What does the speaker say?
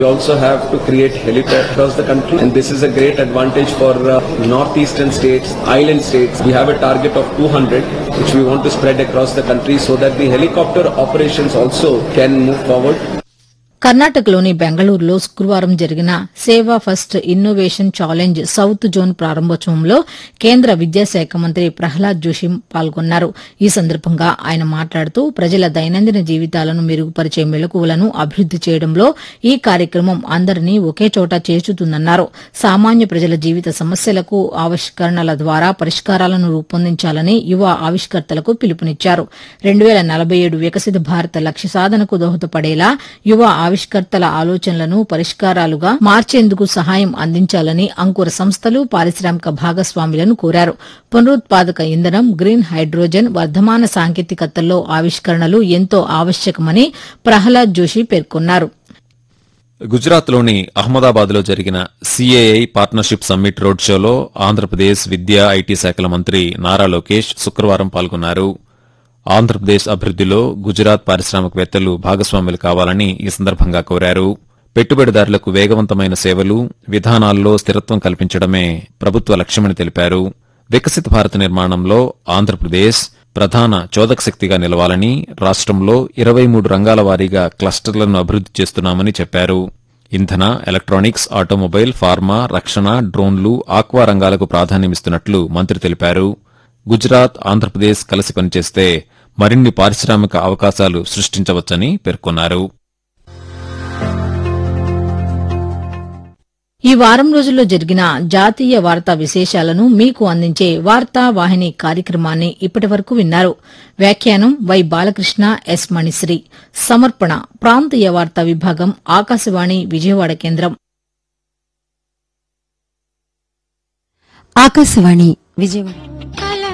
We also have to create helipad across the country and this is a great advantage for uh, northeastern states, island states. We have a target of 200 which we want to spread across the country so that the helicopter operations also can move forward. కర్ణాటకలోని బెంగళూరులో శుక్రవారం జరిగిన Seva first innovation challenge south zone ప్రారంభోత్సవంలో కేంద్ర విద్యాశాఖ మంత్రి ప్రహ్లాద్ జోషి పాల్గొన్నారు ఈ సందర్భంగా ఆయన మాట్లాడుతూ ప్రజల దైనందిన జీవితాలను మెరుగుపరిచే మెలకువలను అభివృద్ది చేయడంలో ఈ కార్యక్రమం అందరినీ ఒకే చోట చేర్చుతుందన్నారు సామాన్య ప్రజల జీవిత సమస్యలకు ఆవిష్కరణల ద్వారా పరిష్కారాలను రూపొందించాలని యువ ఆవిష్కర్తలకు పిలుపునిచ్చారు రెండు వేల నలభై ఏడు వికసిత భారత లక్ష్య సాధనకు దోహదపడేలా యువ ఆవిష్కర్తల ఆలోచనలను పరిష్కారాలుగా మార్చేందుకు సహాయం అందించాలని అంకుర సంస్థలు పారిశ్రామిక భాగస్వాములను కోరారు పునరుత్పాదక ఇంధనం గ్రీన్ హైడ్రోజన్ వర్ధమాన సాంకేతికతల్లో ఆవిష్కరణలు ఎంతో ఆవశ్యకమని ప్రహ్లాద్ జోషి పేర్కొన్నారు గుజరాత్లోని అహ్మదాబాద్లో జరిగిన సీఏఐ పార్ట్నర్షిప్ సమ్మిట్ రోడ్ షోలో ఆంధ్రప్రదేశ్ విద్యా ఐటీ శాఖల మంత్రి నారా లోకేష్ శుక్రవారం పాల్గొన్నారు ఆంధ్రప్రదేశ్ అభివృద్దిలో గుజరాత్ పారిశ్రామికవేత్తలు భాగస్వాములు కావాలని ఈ సందర్భంగా కోరారు పెట్టుబడిదారులకు వేగవంతమైన సేవలు విధానాల్లో స్థిరత్వం కల్పించడమే ప్రభుత్వ లక్ష్యమని తెలిపారు వికసిత భారత నిర్మాణంలో ఆంధ్రప్రదేశ్ ప్రధాన చోదక శక్తిగా నిలవాలని రాష్ట్రంలో ఇరవై మూడు రంగాల వారీగా క్లస్టర్లను అభివృద్ది చేస్తున్నామని చెప్పారు ఇంధన ఎలక్ట్రానిక్స్ ఆటోమొబైల్ ఫార్మా రక్షణ డ్రోన్లు ఆక్వా రంగాలకు ప్రాధాన్యమిస్తున్నట్లు మంత్రి తెలిపారు గుజరాత్ ఆంధ్రప్రదేశ్ కలిసి పనిచేస్తే మరిన్ని పారిశ్రామిక అవకాశాలు సృష్టించవచ్చని పేర్కొన్నారు ఈ వారం రోజుల్లో జరిగిన జాతీయ వార్తా విశేషాలను మీకు అందించే వార్తా వాహిని కార్యక్రమాన్ని ఇప్పటి వరకు విన్నారు వ్యాఖ్యానం వై బాలకృష్ణ ఎస్ మణిశ్రీ సమర్పణ ప్రాంతీయ వార్తా విభాగం ఆకాశవాణి విజయవాడ కేంద్రం ఆకాశవాణి విజయవాడ